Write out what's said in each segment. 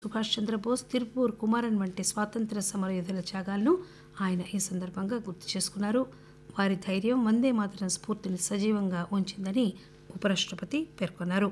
సుభాష్ చంద్రబోస్ తిరుపూర్ కుమారన్ వంటి స్వాతంత్ర్య సమరయోధుల త్యాగాలను ఆయన ఈ సందర్భంగా గుర్తు చేసుకున్నారు వారి ధైర్యం వందే మాతరం స్ఫూర్తిని సజీవంగా ఉంచిందని ఉపరాష్టపతి పేర్కొన్నారు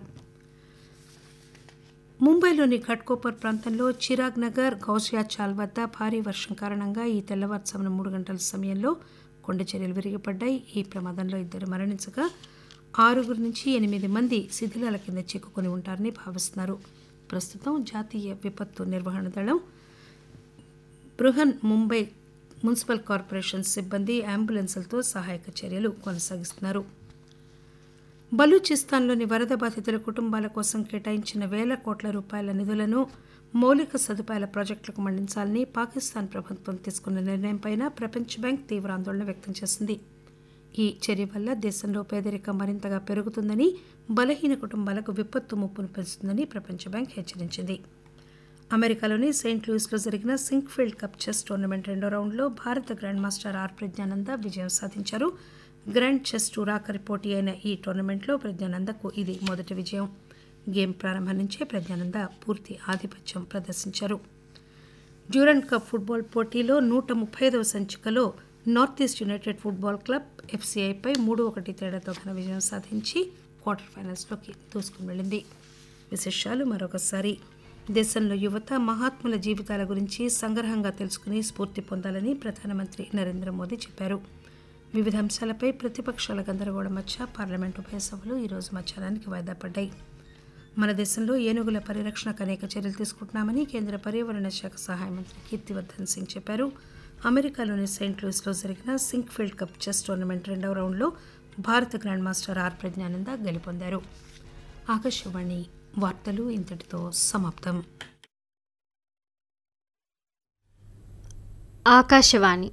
ముంబైలోని ఘట్కోపర్ ప్రాంతంలో చిరాగ్ నగర్ గౌసియా చాల్ వద్ద భారీ వర్షం కారణంగా ఈ తెల్లవారుజామున మూడు గంటల సమయంలో కొండ చర్యలు విరిగిపడ్డాయి ఈ ప్రమాదంలో ఇద్దరు మరణించగా ఆరుగురు నుంచి ఎనిమిది మంది శిథిలాల కింద చిక్కుకొని ఉంటారని భావిస్తున్నారు ప్రస్తుతం జాతీయ విపత్తు నిర్వహణ దళం బృహన్ ముంబై మున్సిపల్ కార్పొరేషన్ సిబ్బంది అంబులెన్సులతో సహాయక చర్యలు కొనసాగిస్తున్నారు బలూచిస్తాన్లోని వరద బాధితుల కుటుంబాల కోసం కేటాయించిన వేల కోట్ల రూపాయల నిధులను మౌలిక సదుపాయాల ప్రాజెక్టులకు మళ్లించాలని పాకిస్తాన్ ప్రభుత్వం తీసుకున్న నిర్ణయంపై ప్రపంచ బ్యాంక్ తీవ్ర ఆందోళన వ్యక్తం చేసింది ఈ చర్య వల్ల దేశంలో పేదరికం మరింతగా పెరుగుతుందని బలహీన కుటుంబాలకు విపత్తు ముప్పును పెంచుతుందని ప్రపంచ బ్యాంక్ హెచ్చరించింది అమెరికాలోని సెయింట్ లూయిస్లో జరిగిన సింక్ఫీల్డ్ కప్ చెస్ టోర్నమెంట్ రెండో రౌండ్లో భారత గ్రాండ్ మాస్టర్ ఆర్ ప్రజ్ఞానంద విజయం సాధించారు గ్రాండ్ చెస్ టూర్ ఆఖరి పోటీ అయిన ఈ టోర్నమెంట్లో ప్రజ్ఞానందకు ఇది మొదటి విజయం గేమ్ ప్రారంభం నుంచే ప్రజ్ఞానంద పూర్తి ఆధిపత్యం ప్రదర్శించారు డ్యూరెంట్ కప్ ఫుట్బాల్ పోటీలో నూట ముప్పై ఐదవ సంచికలో North East United Football Club ఎఫ్సీఐపై మూడు ఒకటి తేడాతో ఘన విజయం సాధించి క్వార్టర్ ఫైనల్స్లోకి దూసుకుని వెళ్ళింది విశేషాలు మరొకసారి దేశంలో యువత మహాత్ముల జీవితాల గురించి సంగ్రహంగా తెలుసుకుని స్ఫూర్తి పొందాలని ప్రధానమంత్రి నరేంద్ర మోదీ చెప్పారు వివిధ అంశాలపై ప్రతిపక్షాల గందరగోళం మధ్య పార్లమెంటు ఉభయ సభలు ఈరోజు మధ్యాహ్నానికి వాయిదా పడ్డాయి మన దేశంలో ఏనుగుల పరిరక్షణకు అనేక చర్యలు తీసుకుంటున్నామని కేంద్ర పర్యావరణ శాఖ సహాయ మంత్రి కీర్తివర్ధన్ సింగ్ చెప్పారు అమెరికాలోని సెయింట్ లూయిస్లో జరిగిన సింక్ఫీల్డ్ కప్ చెస్ టోర్నమెంట్ రెండవ రౌండ్లో భారత గ్రాండ్ మాస్టర్ ఆర్ ప్రజ్ఞానంద గెలుపొందారు ఆకాశవాణి వార్తలు ఇంతటితో సమాప్తం ఆకాశవాణి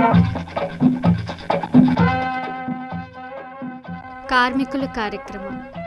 కార్మికుల కార్యక్రమం